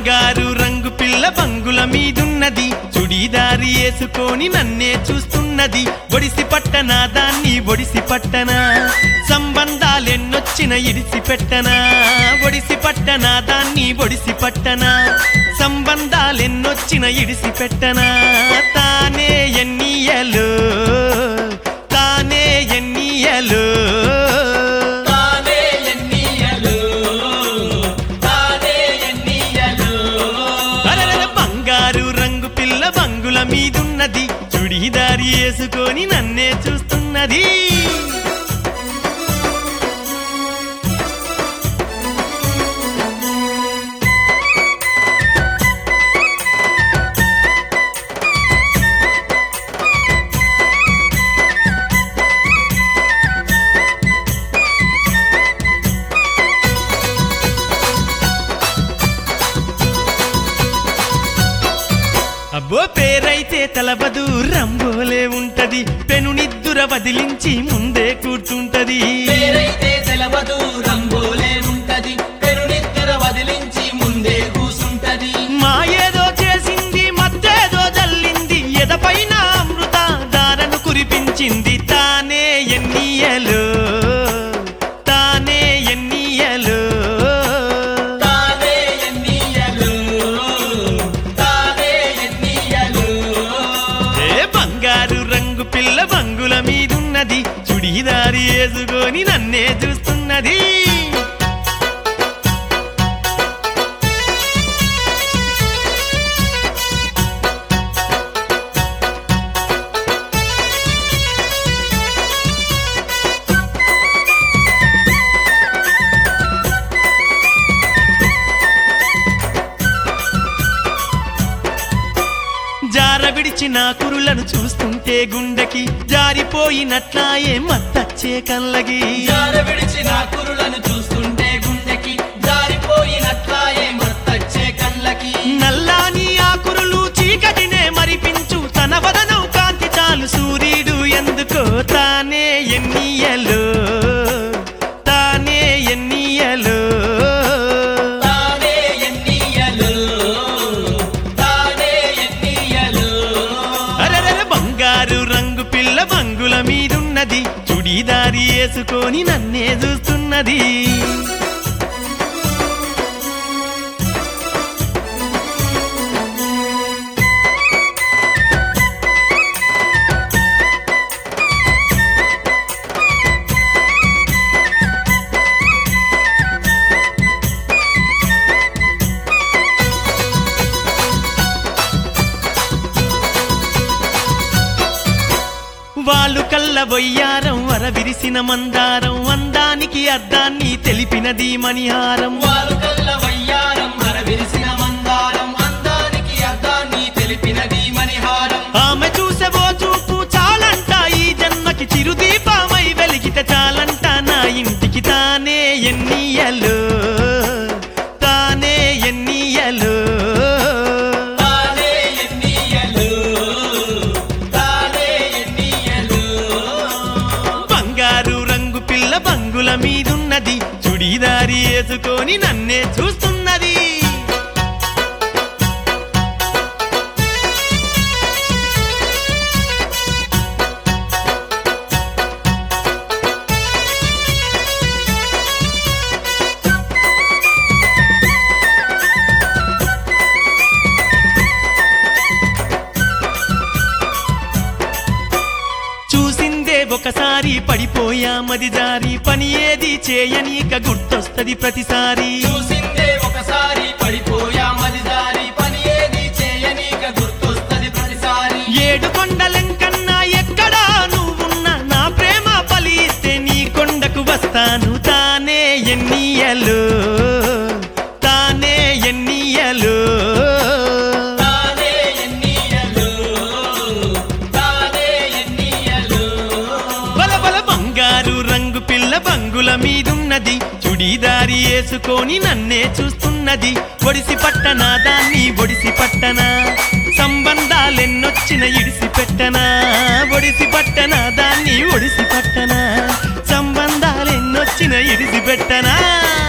బంగారు రంగు పిల్ల బంగుల మీదున్నది చుడీదారి వేసుకొని నన్నే చూస్తున్నది ఒడిసి పట్టనా దాన్ని ఒడిసి పట్టనా సంబంధాలెన్నొచ్చిన ఇడిసి పెట్టనా ఒడిసి పట్టనా దాన్ని ఒడిసి పట్టనా సంబంధాలెన్నొచ్చిన ఇడిసి పెట్టనా తానే ఎన్నియలు తానే ఎన్నియలు తానే ఎన్నియలు తానే ఎన్నియలు అరెరెరె బంగారు రంగు పిల్ల బంగుల మీదున్నది చుడీదారి వేసుకొని నన్నే చూస్తున్నది అబ్బో పేరైతే తలబదు రంబోలే ఉంటది పెను నిద్దుర వదిలించి ముందే కూర్చుంటది పేరైతే తెలవదు రంగోలే ఉంటది పెరునిద్దుర వదిలించి ముందే కూసుంటది మాయేదో చేసింది మత్తేదో జల్లింది ఎదపైన అమృత దారను కురిపించింది తానే ఎన్నియలు తానే ఎన్నియలు తానే ఎన్నియలు తానే ఎన్నియలు ఏ బంగారు రంగు పిల్ల బంగుల మీదున్నది చుడీదారి వేసుకొని నన్నే చూస్తున్నది జార విడిచిన కురులను చూస్తుంటే గుండెకి జారిపోయినట్లాయే మత్తచ్చే కళ్ళగి జార విడిచిన కురులను చూస్తుంటే గుండెకి జారిపోయినట్లాయే మత్తచ్చే కళ్ళకి నల్లాని ఆ కురులు చీకటినే మరిపించు తన వదనం కాంతి చాలు సూర్యుడు ఎందుకో తానే ఎన్నియలు తానే ఎన్నియలు తానే ఎన్నియలు తానే ఎన్నియలు అరెరెర బంగారు రంగు పిల్ల బంగుల మీదున్నది చుడీదారి వేసుకొని నన్నే చూస్తున్నది వాళ్ళు కళ్ళ బొయ్యారం వర విరిసిన మందారం అందానికి అర్థాన్ని తెలిపినది మణిహారం వారు కళ్ళ వయ్యారం మర విరిసిన మందారం అందానికి అర్థాన్ని తెలిపినది మణిహారం ఆమె చూసెవో చూపు చాలంట ఈ జన్మకి చిరుదీపమై వెలిగితే చాలంట నా ఇంటికి తానే ఎన్నియలు తానే ఎన్నియలు తానే ఎన్నియలు తానే ఎన్నియలు బంగారు రంగు పిల్ల బంగుల మీదున్నది చుడీదారి వేసుకొని నన్నే చూస్తున్నది చూసిందే ఒకసారి పడిపోయామది జారి పని ఏది చేయనీక గుర్తొస్తది ప్రతిసారి చూసిందే ఒకసారి పడిపోయా మది దారి పని ఏది చేయనీక గుర్తొస్తది ప్రతిసారి ఏడు కొండలెంకన్నా ఎక్కడా నువ్వున్నా నా ప్రేమ ఫలిస్తే నీ కొండకు వస్తాను తానే ఎన్నియలు తానే ఎన్నియలు తానే ఎన్నియలు తానే ఎన్నియలు బల బల బంగారు రంగు పిల్ల బంగుల మీదున్నది చుడీదారి వేసుకొని నన్నే చూస్తున్నది ఒడిసి పట్టనా దాన్ని ఒడిసి పట్టనా సంబంధాలెన్నొచ్చిన ఇడిసి పెట్టనా ఒడిసి పట్టనా దాన్ని ఒడిసి పట్టనా సంబంధాలెన్నొచ్చిన ఇడిసి పెట్టనా